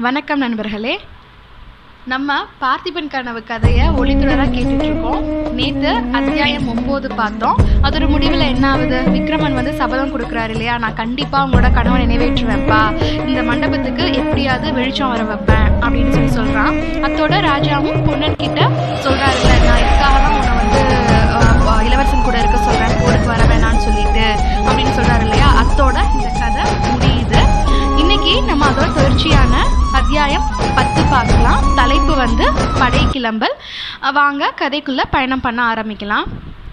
வணக்கம் நண்பர்களே நம்ம பார்த்திபன் கனவு கதையை ஒளித்துறராக கேட்டுட்டு இருக்கோம் நேற்று அத்தியாயம் ஒம்பது பார்த்தோம் அதோட முடிவில் என்ன ஆகுது விக்ரமன் வந்து சபதம் கொடுக்குறாரு இல்லையா நான் கண்டிப்பாக உங்களோட கனவை நிறைவேற்றுவேன்ப்பா இந்த மண்டபத்துக்கு எப்படியாவது வெளிச்சம் வர வைப்பேன் அப்படின்னு சொல்லி சொல்கிறான் அத்தோட ராஜாவும் பொன்னன் கிட்ட சொல்கிறாருல்ல நான் இதுக்காக தான் உன்னை வந்து அஹ், இளவரசன் கூட இருக்க சொல்கிறேன் போருக்கு வர வேணாம்னு சொல்லிட்டு அப்படின்னு சொல்கிறாரு இல்லையா அத்தோட இந்த கதை முடியுது இன்னைக்கு நம்ம அதோட தொடர்ச்சியான அத்தியாயம் பத்து பார்க்கலாம் தலைப்பு வந்து படை கிளம்பல் அஹ் வாங்க கதைக்குள்ள பயணம் பண்ண ஆரம்பிக்கலாம்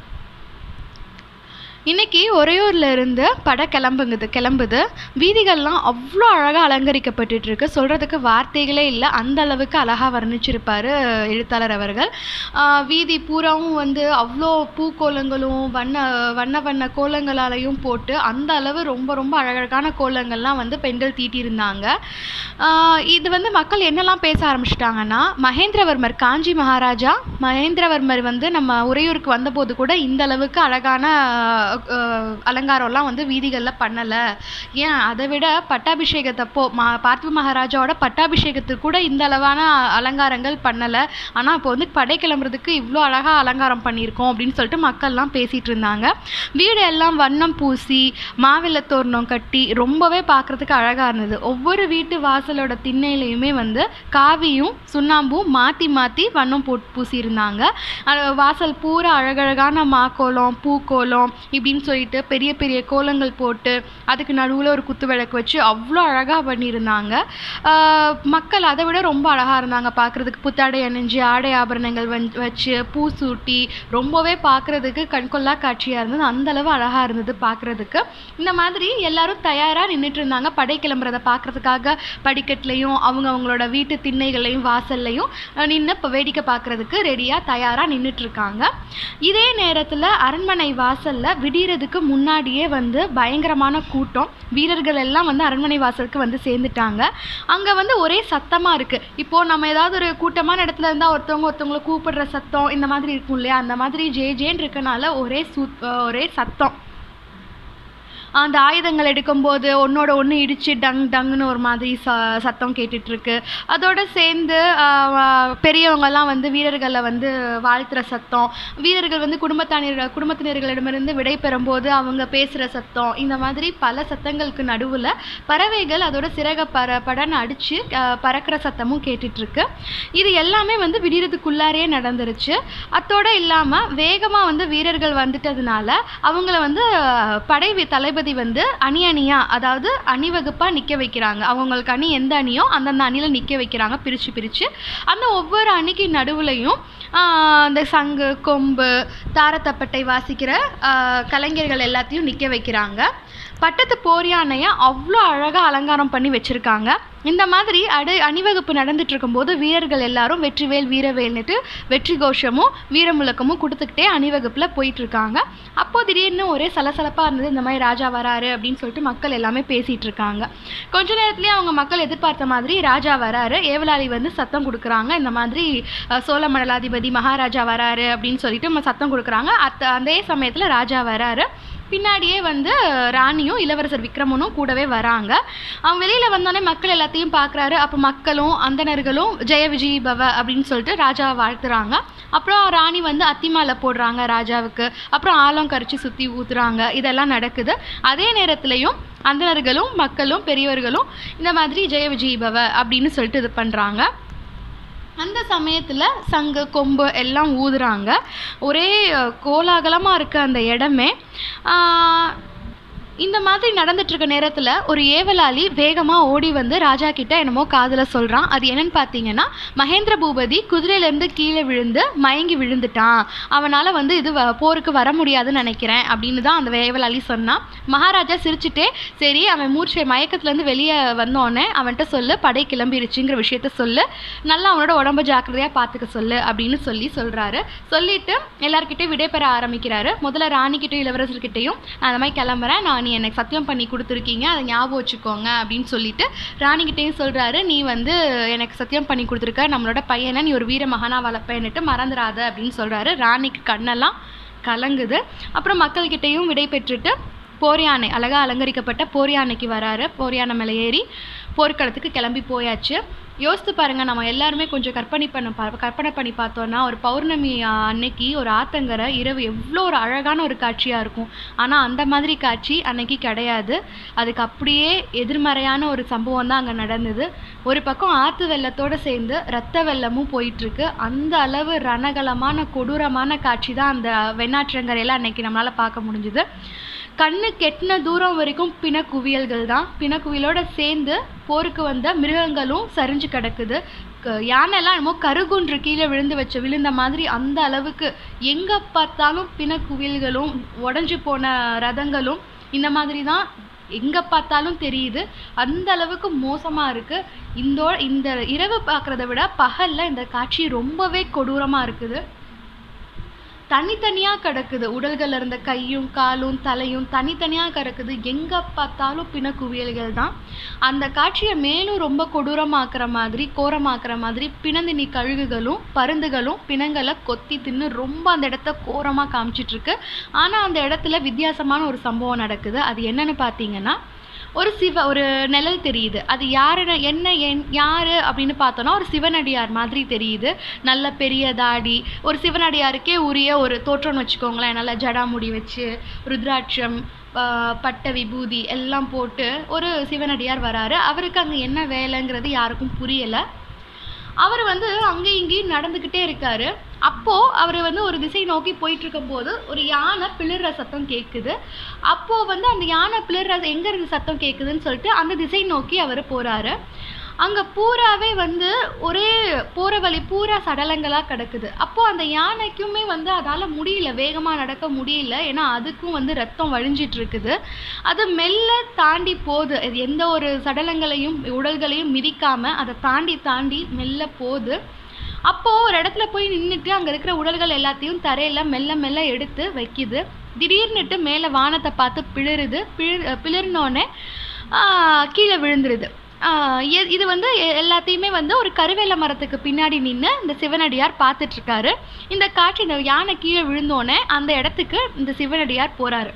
இன்னைக்கு ஒரையூர்ல இருந்து படை கிளம்புங்குது கிளம்புது வீதிகள்லாம் அவ்வளோ அழகாக அலங்கரிக்கப்பட்டுட்டு இருக்கு சொல்றதுக்கு வார்த்தைகளே இல்லை அந்த அளவுக்கு அழகாக வர்ணிச்சிருப்பாரு எழுத்தாளர் அவர்கள் ஆஹ் வீதி பூராவும் வந்து அவ்வளோ பூக்கோலங்களும் வண்ண வண்ண வண்ண கோலங்களாலையும் போட்டு அந்த அளவு ரொம்ப ரொம்ப அழகழகான கோலங்கள்லாம் வந்து பெண்கள் தீட்டியிருந்தாங்க ஆஹ் இது வந்து மக்கள் என்னெல்லாம் பேச ஆரம்பிச்சிட்டாங்கன்னா மகேந்திரவர்மர் காஞ்சி மகாராஜா மகேந்திரவர்மர் வந்து நம்ம உறையூருக்கு வந்தபோது கூட இந்த அளவுக்கு அழகான ஆஹ், அலங்காரம்லாம் வந்து வீதிகளில் பண்ணலை ஏன் அதை விட பட்டாபிஷேகத்தப்போ மா பார்த்திப மகாராஜாவோட பட்டாபிஷேகத்துக்கு கூட இந்த அளவான அலங்காரங்கள் பண்ணலை ஆனால் இப்போ வந்து படை கிளம்புறதுக்கு இவ்வளோ அழகாக அலங்காரம் பண்ணியிருக்கோம் அப்படின்னு சொல்லிட்டு மக்கள்லாம் பேசிகிட்டு இருந்தாங்க வீடு எல்லாம் வண்ணம் பூசி மாவிலை தோரணம் கட்டி ரொம்பவே பார்க்குறதுக்கு அழகாக இருந்தது ஒவ்வொரு வீட்டு வாசலோட திண்ணையிலையுமே வந்து காவியும் சுண்ணாம்பும் மாற்றி மாற்றி வண்ணம் போட்டு பூசியிருந்தாங்க அது வாசல் பூரா அழகழகான மாக்கோலம் பூக்கோலம் இப்படின்னு சொல்லிட்டு பெரிய பெரிய கோலங்கள் போட்டு அதுக்கு நடுவில் ஒரு குத்து விளக்கு வச்சு அவ்வளோ அழகாக பண்ணியிருந்தாங்க ஆஹ் மக்கள் அதை விட ரொம்ப அழகாக இருந்தாங்க பார்க்குறதுக்கு புத்தாடை அணிஞ்சு ஆடை ஆபரணங்கள் வந் வச்சு பூ சூட்டி ரொம்பவே பார்க்குறதுக்கு கண்கொள்ளா காட்சியாக இருந்தது அந்த அளவு அழகாக இருந்தது பார்க்குறதுக்கு இந்த மாதிரி எல்லாரும் தயாராக நின்றுட்டு இருந்தாங்க படை கிளம்புறதை பார்க்குறதுக்காக படிக்கட்டுலையும் அவங்க அவங்களோட வீட்டு திண்ணைகளையும் வாசல்லையும் நின்று இப்போ வேடிக்கை பார்க்குறதுக்கு ரெடியாக தயாராக நின்றுட்டு இருக்காங்க இதே நேரத்தில் அரண்மனை வாசலில் விடியறதுக்கு முன்னாடியே வந்து பயங்கரமான கூட்டம் வீரர்கள் எல்லாம் வந்து அரண்மனை வாசலுக்கு வந்து சேர்ந்துட்டாங்க அங்கே வந்து ஒரே சத்தமாக இருக்குது இப்போது நம்ம ஏதாவது ஒரு கூட்டமான இடத்துல இருந்தால் ஒருத்தவங்க ஒருத்தவங்களை கூப்பிடுற சத்தம் இந்த மாதிரி இருக்கும் இல்லையா அந்த மாதிரி ஜே ஜேன்னு இருக்கனால ஒரே சூ ஒரே சத்தம் அந்த ஆயுதங்கள் எடுக்கும்போது ஒன்னோட ஒன்று இடிச்சு டங் டங்குன்னு ஒரு மாதிரி ச சத்தம் கேட்டுட்டு இருக்கு அதோட சேர்ந்து ஆஹ், ஆஹ், பெரியவங்கெல்லாம் வந்து வீரர்களை வந்து வாழ்த்துற சத்தம் வீரர்கள் வந்து குடும்பத்தானியர் குடும்பத்தினர்களிடமிருந்து விடை பெறும்போது அவங்க பேசுகிற சத்தம் இந்த மாதிரி பல சத்தங்களுக்கு நடுவில் பறவைகள் அதோட சிறக பற படன்னு அடித்து பறக்கிற சத்தமும் கேட்டுட்டு இருக்கு இது எல்லாமே வந்து விடியறதுக்குள்ளாரே நடந்துருச்சு அத்தோட இல்லாமல் வேகமாக வந்து வீரர்கள் வந்துட்டதுனால அவங்கள வந்து அஹ், படை வி- தளபதி வந்து அணி அணியா அதாவது அணிவகுப்பாக நிற்க வைக்கிறாங்க அவங்களுக்கு அணி எந்த அணியோ அந்தந்த அணியில் நிற்க வைக்கிறாங்க பிரித்து பிரித்து அந்த ஒவ்வொரு அணிக்கு நடுவுலையும் ஆஹ், அந்த சங்கு கொம்பு தாரத்தப்பட்டை வாசிக்கிற ஆஹ், கலைஞர்கள் எல்லாத்தையும் நிற்க வைக்கிறாங்க பட்டத்து போர் யானையை அவ்வளோ அழகாக அலங்காரம் பண்ணி வச்சுருக்காங்க இந்த மாதிரி அடு அணிவகுப்பு நடந்துட்டு இருக்கும்போது வீரர்கள் எல்லாரும் வெற்றிவேல் வீரவேல்னுட்டு வெற்றி கோஷமும் வீரமுழக்கமும் கொடுத்துக்கிட்டே அணிவகுப்பில் போயிட்டு இருக்காங்க அப்போ திடீர்னு ஒரே சலசலப்பாக இருந்தது இந்த மாதிரி ராஜா வராரு அப்படின்னு சொல்லிட்டு மக்கள் எல்லாமே பேசிகிட்டு இருக்காங்க கொஞ்ச நேரத்துலேயே அவங்க மக்கள் எதிர்பார்த்த மாதிரி ராஜா வராரு ஏவலாளி வந்து சத்தம் கொடுக்குறாங்க இந்த மாதிரி அஹ், சோழ மண்டலாதிபதி மகாராஜா வராரு அப்படின்னு சொல்லிட்டு ம- சத்தம் கொடுக்குறாங்க அத்த அதே சமயத்தில் ராஜா வராரு பின்னாடியே வந்து ராணியும் இளவரசர் விக்ரமனும் கூடவே வராங்க அவன் வெளியில் வந்தோடனே மக்கள் எல்லாத்தையும் பார்க்குறாரு அப்போ மக்களும் அந்தணர்களும் ஜெய விஜய் பவ அப்படின்னு சொல்லிட்டு ராஜாவை வாழ்த்துறாங்க அப்புறம் ராணி வந்து அத்திமாலை போடுறாங்க ராஜாவுக்கு அப்புறம் ஆலம் கரைச்சி சுற்றி ஊத்துறாங்க இதெல்லாம் நடக்குது அதே நேரத்துலையும் அந்தணர்களும் மக்களும் பெரியவர்களும் இந்த மாதிரி ஜெய விஜய் பவ அப்படின்னு சொல்லிட்டு இது பண்ணுறாங்க அந்த சமயத்தில் சங்கு கொம்பு எல்லாம் ஊதுறாங்க ஒரே அஹ், கோலாகலமா இருக்க அந்த இடமே ஆஹ், இந்த மாதிரி நடந்துட்டு இருக்க நேரத்தில் ஒரு ஏவலாளி வேகமாக ஓடி வந்து ராஜா கிட்ட என்னமோ காதில் சொல்கிறான் அது என்னன்னு பார்த்தீங்கன்னா மகேந்திர பூபதி குதிரையிலேருந்து கீழே விழுந்து மயங்கி விழுந்துட்டான் அவனால் வந்து இது வ- போருக்கு வர முடியாதுன்னு நினைக்கிறேன் அப்படின்னு தான் அந்த ஏவலாளி சொன்னான் மகாராஜா சிரிச்சுட்டே சரி அவன் மூர்ச்சை மயக்கத்துலேருந்து வெளியே வந்தோடனே அவன்கிட்ட சொல்லு படை கிளம்பிருச்சுங்கிற விஷயத்த சொல்லு நல்லா அவனோட உடம்ப ஜாக்கிரதையாக பார்த்துக்க சொல்லு அப்படின்னு சொல்லி சொல்கிறாரு சொல்லிட்டு எல்லார்கிட்டயும் விடைபெற ஆரம்பிக்கிறாரு முதல்ல ராணிக்கிட்டையும் இளவரசர்கிட்டையும் நான் அந்த மாதிரி கிளம்புறேன் நான் நீ எனக்கு சத்தியம் பண்ணி கொடுத்துருக்கீங்க அதை ஞாபகம் வச்சுக்கோங்க அப்படின்னு சொல்லிட்டு ராணிக்கிட்டையும் சொல்கிறாரு நீ வந்து எனக்கு சத்தியம் பண்ணி கொடுத்துருக்க நம்மளோட பையனை நீ ஒரு வீர மகனா வளர்ப்பேன்னுட்டு மறந்துடாத அப்படின்னு சொல்கிறாரு ராணிக்கு கண்ணெல்லாம் கலங்குது அப்புறம் மக்கள்கிட்டையும் விடை பெற்றுட்டு போர் யானை அழகாக அலங்கரிக்கப்பட்ட போர் யானைக்கு வராரு போர் யானை மேலே ஏறி போர்க்களத்துக்கு கிளம்பி போயாச்சு யோசித்து பாருங்க நம்ம எல்லாருமே கொஞ்சம் கற்பனை பண்ண பா கற்பனை பண்ணி பார்த்தோன்னா ஒரு பௌர்ணமி ஆ, அன்னைக்கு ஒரு ஆத்தங்கரை இரவு எவ்வளோ ஒரு அழகான ஒரு காட்சியாக இருக்கும் ஆனால் அந்த மாதிரி காட்சி அன்னைக்கு கிடையாது அதுக்கு அப்படியே எதிர்மறையான ஒரு சம்பவம் தான் அங்கே நடந்தது ஒரு பக்கம் ஆற்று வெள்ளத்தோடு சேர்ந்து ரத்த வெள்ளமும் போயிட்டுருக்கு அந்த அளவு ரணகலமான கொடூரமான காட்சி தான் அந்த வெண்ணாற்றங்கரையில் அன்னைக்கு நம்மளால் பார்க்க முடிஞ்சுது கண்ணு கெட்டின தூரம் வரைக்கும் பிணக்குவியல்கள் தான் பிணக்குவியலோட சேர்ந்து போருக்கு வந்த மிருகங்களும் சரிஞ்சு கிடக்குது க- யானைலாம் என்னமோ கருகுன்று கீழே விழுந்து வச்ச விழுந்த மாதிரி அந்த அளவுக்கு எங்கே பார்த்தாலும் பிணக்குவியல்களும் உடஞ்சி போன ரதங்களும் இந்த மாதிரி தான் எங்கே பார்த்தாலும் தெரியுது அந்த அளவுக்கு மோசமாக இருக்குது இந்த இந்த இரவு பார்க்குறத விட பகலில் இந்த காட்சி ரொம்பவே கொடூரமாக இருக்குது தனித்தனியாக கிடக்குது உடல்கள்ல இருந்த கையும் காலும் தலையும் தனித்தனியாக கிடக்குது எங்கே பார்த்தாலும் பிணக்குவியல்கள் தான் அந்த காட்சியை மேலும் ரொம்ப கொடூரமாக்குற மாதிரி கோரமாக்குற மாதிரி பிணந்தினி கழுகுகளும் பருந்துகளும் பிணங்களை கொத்தி தின்னு ரொம்ப அந்த இடத்த கோரமாக காமிச்சிட்டு இருக்கு ஆனால் அந்த இடத்துல வித்தியாசமான ஒரு சம்பவம் நடக்குது அது என்னன்னு பார்த்தீங்கன்னா ஒரு சிவ ஒரு நிழல் தெரியுது அது யாருன்னு என்ன என் யாரு அப்படின்னு பார்த்தோன்னா ஒரு சிவனடியார் மாதிரி தெரியுது நல்ல பெரிய தாடி ஒரு சிவனடியாருக்கே உரிய ஒரு தோற்றம்னு வச்சுக்கோங்களேன் நல்ல ஜடாமுடி வச்சு ருத்ராட்சம் ஆ, பட்ட விபூதி எல்லாம் போட்டு ஒரு சிவனடியார் வராரு அவருக்கு அங்கே என்ன வேலைங்கிறது யாருக்கும் புரியலை அவர் வந்து அங்கேயும் இங்கேயும் நடந்துக்கிட்டே இருக்காரு அப்போ அவர் வந்து ஒரு திசை நோக்கி போயிட்டு இருக்கும்போது ஒரு யானை பிளிர்ற சத்தம் கேட்குது அப்போ வந்து அந்த யானை பிளிர்ற எங்க இருந்து சத்தம் கேட்குதுன்னு சொல்லிட்டு அந்த திசை நோக்கி அவர் போறாரு அங்க பூராவே வந்து ஒரே போற வழி பூரா சடலங்களா கிடக்குது அப்போ அந்த யானைக்குமே வந்து அதால முடியல வேகமா நடக்க முடியல ஏன்னா அதுக்கும் வந்து ரத்தம் வழிஞ்சிட்டு இருக்குது அது மெல்ல தாண்டி போகுது இது எந்த ஒரு சடலங்களையும் உடல்களையும் மிதிக்காம அதை தாண்டி தாண்டி மெல்ல போகுது அப்போ ஒரு இடத்துல போய் நின்றுட்டு அங்க இருக்கிற உடல்கள் எல்லாத்தையும் தரையில மெல்ல மெல்ல எடுத்து வைக்குது திடீர்னுட்டு மேலே வானத்தை பார்த்து பிளிருது பிளிர் பிளிர்னோடனே கீழே விழுந்துருது ஆஹ் எ- இது வந்து எ- எல்லாத்தையுமே வந்து ஒரு கருவேல மரத்துக்கு பின்னாடி நின்று இந்த சிவனடியார் பார்த்துட்டு இருக்காரு இந்த காட்சி இந்த யானை கீழே விழுந்தோடனே அந்த இடத்துக்கு இந்த சிவனடியார் போறாரு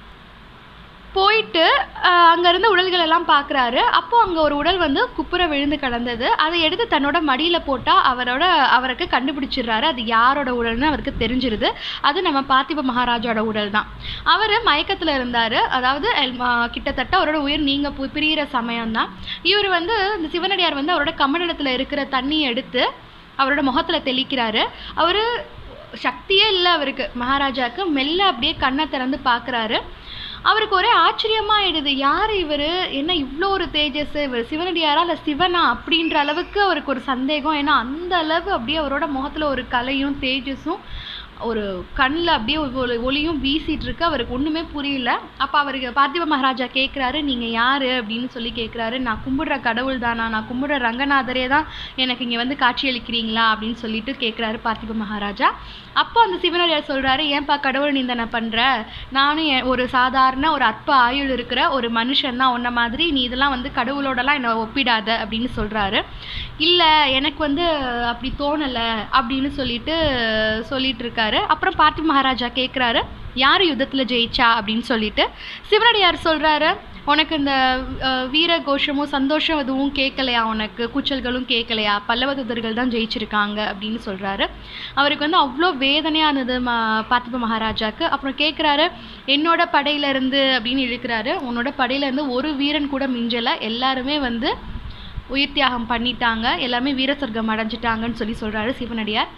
போயிட்டு ஆஹ் அங்க இருந்த உடல்கள் எல்லாம் பார்க்குறாரு அப்போ அங்க ஒரு உடல் வந்து குப்புற விழுந்து கிடந்தது அதை எடுத்து தன்னோட மடியில போட்டா அவரோட அவருக்கு கண்டுபிடிச்சிடுறாரு அது யாரோட உடல்னு அவருக்கு தெரிஞ்சிருது அது நம்ம பார்த்திப மகாராஜோட உடல் தான் அவர் மயக்கத்துல இருந்தாரு அதாவது எல்- ஆஹ் கிட்டத்தட்ட அவரோட உயிர் நீங்க பு- பிரியிற சமயம் தான் இவர் வந்து இந்த சிவனடியார் வந்து அவரோட கமண்டலத்துல இருக்கிற தண்ணியை எடுத்து அவரோட முகத்துல தெளிக்கிறாரு அவரு சக்தியே இல்லை அவருக்கு மகாராஜாவுக்கு மெல்ல அப்படியே கண்ணை திறந்து பார்க்குறாரு அவருக்கு ஒரே ஆச்சரியமாயிடுது யார் இவர் என்ன இவ்வளோ ஒரு தேஜஸ் இவர் சிவனடியாரா இல்லை சிவனா அப்படின்ற அளவுக்கு அவருக்கு ஒரு சந்தேகம் ஏன்னா அந்த அளவு அப்படியே அவரோட முகத்தில் ஒரு கலையும் தேஜஸும் ஒரு கண்ணில் அப்படியே ஒரு ஒளியும் வீசிட்டு இருக்கு அவருக்கு ஒன்றுமே புரியல அப்போ அவருக்கு பார்த்திப மகாராஜா கேட்குறாரு நீங்கள் யார் அப்படின்னு சொல்லி கேட்குறாரு நான் கும்பிடுற கடவுள் தானா நான் கும்பிடுற ரங்கநாதரே தான் எனக்கு இங்கே வந்து காட்சியளிக்கிறீங்களா அப்படின்னு சொல்லிட்டு கேட்குறாரு பார்த்திப மகாராஜா அப்போ அந்த சிவனடியார் சொல்கிறாரு ஏன்பா கடவுள் நிந்தனை பண்ணுற நானும் என் ஒரு சாதாரண ஒரு அற்ப ஆயுள் இருக்கிற ஒரு மனுஷன் தான் உன்ன மாதிரி நீ இதெல்லாம் வந்து கடவுளோடலாம் என்னை ஒப்பிடாத அப்படின்னு சொல்கிறாரு இல்லை எனக்கு வந்து அப்படி தோணலை அப்படின்னு சொல்லிட்டு சொல்லிட்டு இருக்காரு அப்புறம் பார்த்தி மகாராஜா கேட்குறாரு யார் யுத்தத்தில் ஜெயிச்சா அப்படின்னு சொல்லிட்டு சிவனடியார் சொல்கிறாரு உனக்கு இந்த அஹ், வீர கோஷமும் சந்தோஷம் எதுவும் கேட்கலையா உனக்கு கூச்சல்களும் கேட்கலையா பல்லவதூதர்கள் தான் ஜெயிச்சிருக்காங்க அப்படின்னு சொல்கிறாரு அவருக்கு வந்து அவ்வளோ வேதனையாக இருந்தது ம பார்த்திப மகாராஜாக்கு அப்புறம் கேட்குறாரு என்னோட படையில இருந்து அப்படின்னு இழுக்கிறாரு உன்னோட படையில இருந்து ஒரு வீரன் கூட மிஞ்சலை எல்லாருமே வந்து உயிர் தியாகம் பண்ணிட்டாங்க எல்லாமே வீர சொர்க்கம் அடைஞ்சிட்டாங்கன்னு சொல்லி சொல்கிறாரு சிவனடியார்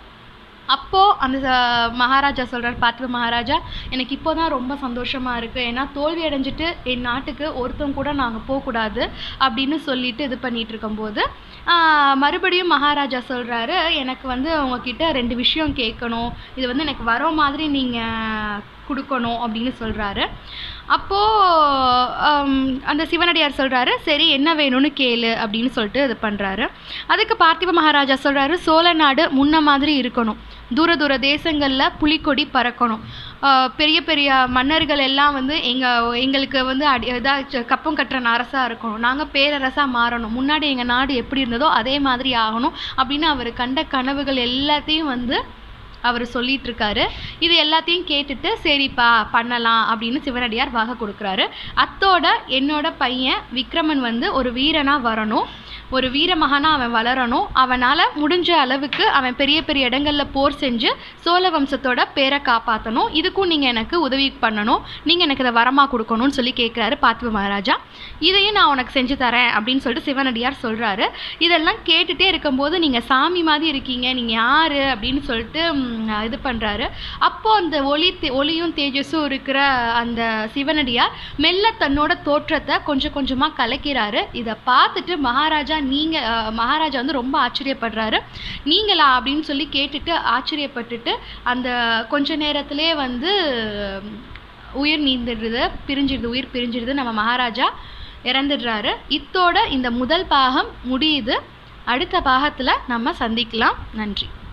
அப்போ அந்த ச- மகாராஜா சொல்றார் பார்த்திப மகாராஜா எனக்கு இப்போ தான் ரொம்ப சந்தோஷமா இருக்கு ஏன்னா தோல்வி அடைஞ்சிட்டு என் நாட்டுக்கு ஒருத்தன் கூட நாங்கள் போகக்கூடாது அப்படின்னு சொல்லிட்டு இது பண்ணிட்டு இருக்கும்போது ஆஹ், மறுபடியும் மகாராஜா சொல்றாரு எனக்கு வந்து உங்ககிட்ட ரெண்டு விஷயம் கேட்கணும் இது வந்து எனக்கு வர மாதிரி நீங்க கொடுக்கணும் அப்படின்னு சொல்றாரு அப்போ ஆம், அந்த சிவனடியார் சொல்றாரு சரி என்ன வேணும்னு கேளு அப்படின்னு சொல்லிட்டு இது பண்றாரு அதுக்கு பார்த்திப மகாராஜா சொல்றாரு சோழ நாடு முன்ன மாதிரி இருக்கணும் தூர தூர தேசங்கள்ல புலிக்கொடி பறக்கணும் ஆஹ் பெரிய பெரிய மன்னர்கள் எல்லாம் வந்து எங்க எங்களுக்கு வந்து அடி இதாக கப்பம் கட்டுற அரசா இருக்கணும் நாங்க பேரரசா மாறணும் முன்னாடி எங்க நாடு எப்படி இருந்ததோ அதே மாதிரி ஆகணும் அப்படின்னு அவர் கண்ட கனவுகள் எல்லாத்தையும் வந்து அவர் சொல்லிட்டு இருக்காரு இது எல்லாத்தையும் கேட்டுட்டு சரிப்பா பண்ணலாம் அப்படின்னு சிவனடியார் வாக்கு கொடுக்குறாரு அத்தோட என்னோட பையன் விக்ரமன் வந்து ஒரு வீரனா வரணும் ஒரு வீரமகனா அவன் வளரணும் அவனால் முடிஞ்ச அளவுக்கு அவன் பெரிய பெரிய இடங்கள்ல போர் செஞ்சு சோழ வம்சத்தோட பேரை காப்பாற்றணும் இதுக்கும் நீங்கள் எனக்கு உதவி பண்ணணும் நீங்கள் எனக்கு இதை வரமாக கொடுக்கணும்னு சொல்லி கேட்குறாரு பார்த்திப மகாராஜா இதையும் நான் உனக்கு செஞ்சு தரேன் அப்படின்னு சொல்லிட்டு சிவனடியார் சொல்கிறாரு இதெல்லாம் கேட்டுட்டே இருக்கும்போது நீங்கள் சாமி மாதிரி இருக்கீங்க நீங்கள் யார் அப்படின்னு சொல்லிட்டு ம், இது பண்ணுறாரு அப்போது அந்த ஒளி தே- ஒளியும் தேஜஸும் இருக்கிற அந்த சிவனடியார் மெல்ல தன்னோட தோற்றத்தை கொஞ்சம் கொஞ்சமாக கலக்கிறாரு இதை பார்த்துட்டு மகாராஜா நீங்கள் மகாராஜா வந்து ரொம்ப ஆச்சரியப்படுறாரு நீங்களா அப்படின்னு சொல்லி கேட்டுட்டு ஆச்சரியப்பட்டுட்டு அந்த கொஞ்ச நேரத்திலே வந்து ம், உயிர் நீந்துடுது பிரிஞ்சிடுது உயிர் பிரிஞ்சிடுது நம்ம மகாராஜா இறந்துடுறாரு இத்தோட இந்த முதல் பாகம் முடியுது அடுத்த பாகத்தில் நம்ம சந்திக்கலாம் நன்றி